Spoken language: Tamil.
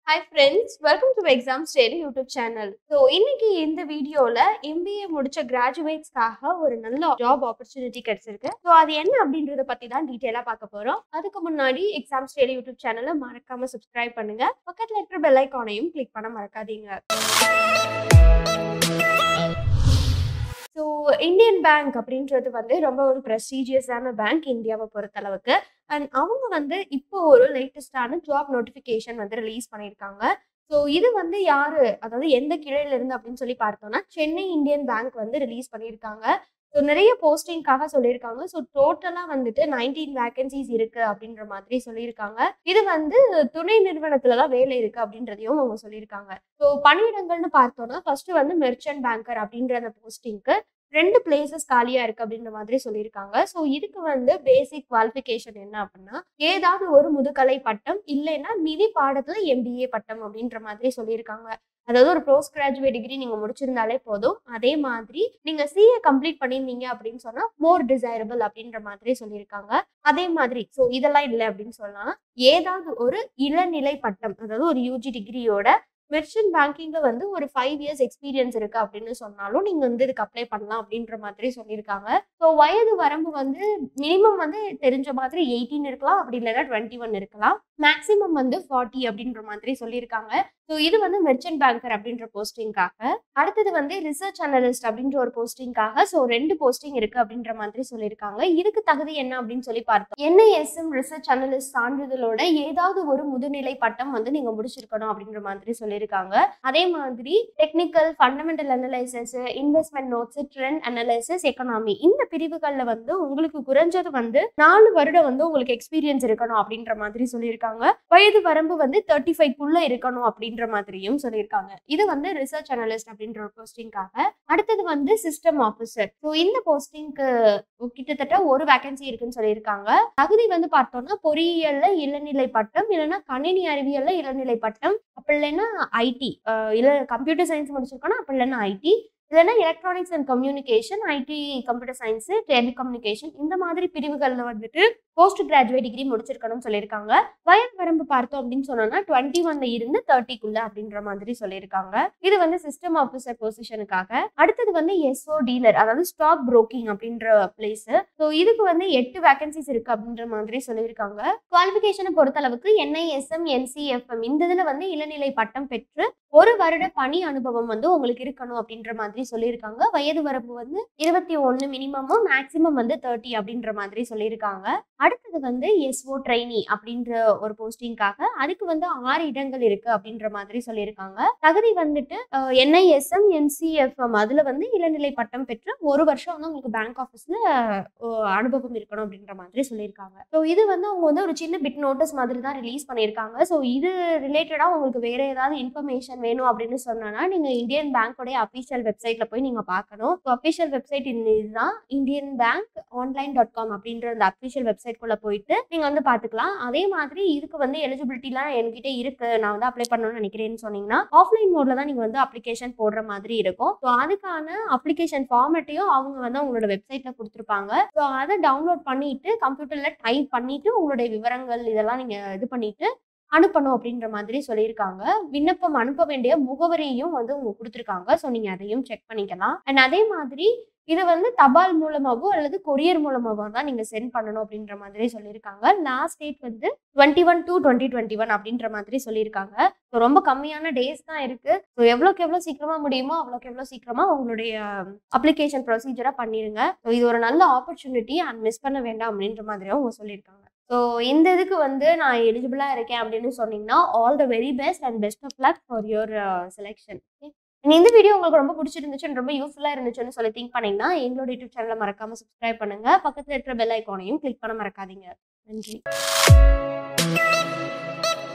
hi friends welcome to exam study YouTube channel so இன்னைக்கு இந்த வீடியோவில் எம்பிஏ முடிச்ச கிராஜுவேட்ஸ்க்காக ஒரு நல்ல ஜாப் ஆப்பர்ச்சுனிட்டி கிடைச்சிருக்கு ஸோ அது என்ன அப்படின்றத பற்றி தான் டீட்டெயிலாக பார்க்க போகிறோம் அதுக்கு முன்னாடி எக்ஸாம் ஸ்டேடி யூடியூப் சேனலை மறக்காம சப்ஸ்கிரைப் பண்ணுங்க பக்கத்தில் இருக்கிற பெல் ஐக்கானையும் கிளிக் பண்ண மறக்காதீங்க ஸோ இந்தியன் பேங்க் அப்படின்றது வந்து ரொம்ப ஒரு ப்ரெஸ்டீஜியஸான பேங்க் இந்தியாவை பொறுத்தளவுக்கு அண்ட் அவங்க வந்து இப்போ ஒரு லேட்டஸ்டான ஜாப் நோட்டிஃபிகேஷன் வந்து ரிலீஸ் பண்ணியிருக்காங்க ஸோ இது வந்து யாரு அதாவது எந்த கிளையில இருந்து அப்படின்னு சொல்லி பார்த்தோம்னா சென்னை இந்தியன் பேங்க் வந்து ரிலீஸ் பண்ணியிருக்காங்க ஸோ நிறைய போஸ்டிங்காக சொல்லியிருக்காங்க ஸோ டோட்டலாக வந்துட்டு நைன்டீன் வேகன்சிஸ் இருக்கு அப்படின்ற மாதிரி சொல்லியிருக்காங்க இது வந்து துணை நிறுவனத்துல தான் வேலை இருக்கு அப்படின்றதையும் அவங்க சொல்லியிருக்காங்க ஸோ பணியிடங்கள்னு பார்த்தோம்னா ஃபர்ஸ்ட் வந்து மெர்ச்சன்ட் பேங்கர் அப்படின்ற அந்த போஸ்டிங்க்கு ரெண்டு பிளேசஸ் காலியா இருக்கு அப்படின்ற மாதிரி சொல்லியிருக்காங்க ஸோ இதுக்கு வந்து பேசிக் குவாலிஃபிகேஷன் என்ன அப்படின்னா ஏதாவது ஒரு முதுகலை பட்டம் இல்லைன்னா நிதி பாடத்துல எம்பிஏ பட்டம் அப்படின்ற மாதிரி சொல்லியிருக்காங்க அதாவது ஒரு போஸ்ட் கிராஜுவேட் டிகிரி நீங்க முடிச்சிருந்தாலே போதும் அதே மாதிரி நீங்க சிஏ கம்ப்ளீட் பண்ணியிருந்தீங்க அப்படின்னு சொன்னா மோர் டிசைரபிள் அப்படின்ற மாதிரி சொல்லியிருக்காங்க அதே மாதிரி ஸோ இதெல்லாம் இல்லை அப்படின்னு சொல்லலாம் ஏதாவது ஒரு இளநிலை பட்டம் அதாவது ஒரு யூஜி டிகிரியோட மெர்ச்சன்ட் பேங்கிங்ல வந்து ஒரு ஃபைவ் இயர்ஸ் எக்ஸ்பீரியன்ஸ் இருக்கு அப்படின்னு சொன்னாலும் நீங்க வந்து இதுக்கு அப்ளை பண்ணலாம் அப்படின்ற மாதிரி சொல்லியிருக்காங்க ஸோ வயது வரம்பு வந்து மினிமம் வந்து தெரிஞ்ச மாதிரி எயிட்டீன் இருக்கலாம் அப்படி இல்லைன்னா டுவெண்ட்டி ஒன் இருக்கலாம் மேக்ஸிமம் வந்து ஃபார்ட்டி அப்படின்ற மாதிரி சொல்லியிருக்காங்க ஸோ இது வந்து மெர்ச்சன்ட் பேங்கர் அப்படின்ற போஸ்டிங்காக அடுத்தது வந்து ரிசர்ச் அனலிஸ்ட் அப்படின்ற ஒரு போஸ்டிங்காக ஸோ ரெண்டு போஸ்டிங் இருக்கு அப்படின்ற மாதிரி சொல்லியிருக்காங்க இதுக்கு தகுதி என்ன அப்படின்னு சொல்லி பார்த்தோம் என்ஐஎஸ்எம் ரிசர்ச் அனலிஸ்ட் சான்றிதழோட ஏதாவது ஒரு முதுநிலை பட்டம் வந்து நீங்க முடிச்சிருக்கணும் அப்படின்ற மாதிரி சொல்லியிருக்காங்க அதே மாதிரி technical fundamental analysis investment notes trend analysis economy இந்த பிரிவுகள்ல வந்து உங்களுக்கு குறைஞ்சது வந்து நாலு வருடம் வந்து உங்களுக்கு எக்ஸ்பீரியன்ஸ் இருக்கணும் அப்படின்ற மாதிரி சொல்லியிருக்காங்க வயது வரம்பு வந்து தேர்ட்டி ஃபைவ்க்குள்ள இருக்கணும் அப்படின்ற மாதிரியும் சொல்லியிருக்காங்க இது வந்து ரிசர்ச் அனலிஸ்ட் அப்படின்ற ஒரு போஸ்டிங்காக அடுத்தது வந்து சிஸ்டம் ஆஃபீஸர் ஸோ இந்த போஸ்டிங்க்கு கிட்டத்தட்ட ஒரு வேகன்சி இருக்குன்னு சொல்லியிருக்காங்க தகுதி வந்து பார்த்தோம்னா பொறியியல்ல இளநிலை பட்டம் இல்லைன்னா கணினி அறிவியல்ல இளநிலை பட்டம் அப்படி இல்லைன்னா ஐடி இல்லை கம்ப்யூட்டர் சயின்ஸ் முடிச்சிருக்கோன்னா அப்படி இல்லைன்னா ஐடி இல்லைன்னா electronics and communication IT computer science telecommunication இந்த மாதிரி பிரிவுகளில் வந்துட்டு போஸ்ட் கிராஜுவேட் டிகிரி முடிச்சிருக்கணும்னு சொல்லியிருக்காங்க வயது வரம்பு பார்த்தோம் அப்படின்னு சொன்னோம்னா டுவெண்ட்டி ஒன்ல இருந்து தேர்ட்டிக்குள்ள அப்படின்ற மாதிரி சொல்லியிருக்காங்க இது வந்து சிஸ்டம் ஆஃபீஸர் பொசிஷனுக்காக அடுத்தது வந்து எஸ்ஓ டீலர் அதாவது ஸ்டாக் புரோக்கிங் அப்படின்ற பிளேஸ் ஸோ இதுக்கு வந்து எட்டு வேகன்சிஸ் இருக்கு அப்படின்ற மாதிரி சொல்லியிருக்காங்க குவாலிஃபிகேஷனை பொறுத்தளவுக்கு என்ஐஎஸ்எம் என்சிஎஃப்எம் இந்த இதுல வந்து இளநிலை பட்டம் பெற்று ஒரு வருட பணி அனுபவம் வந்து உங்களுக்கு இருக்கணும் அப்படின்ற மாதிரி சொல்லியிருக்காங்க வயது வரம்பு வந்து இருபத்தி ஒன்று மினிமமும் மேக்சிமம் வந்து தேர்ட்டி அப்படின்ற மாதிரி சொல்லியிருக்காங்க அடுத்தது வந்து எஸ்ஓ ட்ரைனி அப்படின்ற ஒரு போஸ்டிங்காக அதுக்கு வந்து ஆறு இடங்கள் இருக்கு அப்படின்ற மாதிரி சொல்லியிருக்காங்க தகுதி வந்துட்டு என்ஐஎஸ்எம் என்சிஎஃப்எம் அதுல வந்து இளநிலை பட்டம் பெற்று ஒரு வருஷம் வந்து உங்களுக்கு பேங்க் ஆஃபீஸ்ல அனுபவம் இருக்கணும் அப்படின்ற மாதிரி சொல்லியிருக்காங்க ஸோ இது வந்து அவங்க வந்து ஒரு சின்ன பிட் நோட்டீஸ் மாதிரி தான் ரிலீஸ் பண்ணியிருக்காங்க ஸோ இது ரிலேட்டடாக உங்களுக்கு வேற ஏதாவது இன்ஃபர்மேஷன் வேணும் அப்படின்னு சொன்னா நீங்க இந்தியன் பேங்கோடைய அஃபீஷியல் வெப்சைட்ல போய் நீங்க பார்க்கணும் ஸோ அஃபீஷியல் வெப்சைட் இதுதான் Indian bank online dot com அப்படின்ற அந்த அஃபீஷியல் வெப்சைட்குள்ள போயிட்டு நீங்க வந்து பாத்துக்கலாம் அதே மாதிரி இதுக்கு வந்து எலிஜிபிலிட்டிலாம் என்கிட்ட இருக்கு நான் வந்து அப்ளை பண்ணணும்னு நினைக்கிறேன்னு சொன்னீங்கன்னா ஆஃப்லைன் மோட்ல தான் நீங்க வந்து அப்ளிகேஷன் போடுற மாதிரி இருக்கும் ஸோ அதுக்கான அப்ளிகேஷன் ஃபார்மேட்டையும் அவங்க வந்து அவங்களோட வெப்சைட்ல கொடுத்துருப்பாங்க ஸோ அதை டவுன்லோட் பண்ணிட்டு கம்ப்யூட்டர்ல டைப் பண்ணிட்டு உங்களுடைய விவரங்கள் இதெல்லாம் நீங்க இது பண்ணிட்டு அனுப்பணும் அப்படின்ற மாதிரி சொல்லியிருக்காங்க விண்ணப்பம் அனுப்ப வேண்டிய முகவரியையும் வந்து அவங்க கொடுத்துருக்காங்க ஸோ நீங்கள் அதையும் செக் பண்ணிக்கலாம் அண்ட் அதே மாதிரி இது வந்து தபால் மூலமாகவோ அல்லது கொரியர் மூலமாகவோ தான் நீங்கள் சென்ட் பண்ணணும் அப்படின்ற மாதிரி சொல்லியிருக்காங்க லாஸ்ட் டேட் வந்து twenty one two twenty twenty one அப்படின்ற மாதிரி சொல்லியிருக்காங்க ஸோ ரொம்ப கம்மியான டேஸ் தான் இருக்கு ஸோ எவ்வளோக்கு எவ்வளோ சீக்கிரமா முடியுமோ அவ்வளோக்கு எவ்வளோ சீக்கிரமா உங்களுடைய அப்ளிகேஷன் ப்ரொசீஜரை பண்ணிடுங்க ஸோ இது ஒரு நல்ல ஆப்பர்ச்சுனிட்டி அண்ட் மிஸ் பண்ண வேண்டாம் அப்படின்ற மாதிரியும் அவங்க சொல்லியிருக்காங்க ஸோ இந்த இதுக்கு வந்து நான் எலிஜிபிளாக இருக்கேன் அப்படின்னு சொன்னீங்கன்னா all the very best and best of luck for your selection இந்த வீடியோ உங்களுக்கு ரொம்ப பிடிச்சிருந்துச்சு ரொம்ப யூஸ்ஃபுல்லாக இருந்துச்சுன்னு சொல்லி திங்க் பண்ணீங்கன்னா எங்களோட யூடியூப் சேனலை மறக்காம சப்ஸ்கிரைப் பண்ணுங்க பக்கத்தில் இருக்கிற பெல் ஐக்கானையும் கிளிக் பண்ண மறக்காதீங்க நன்றி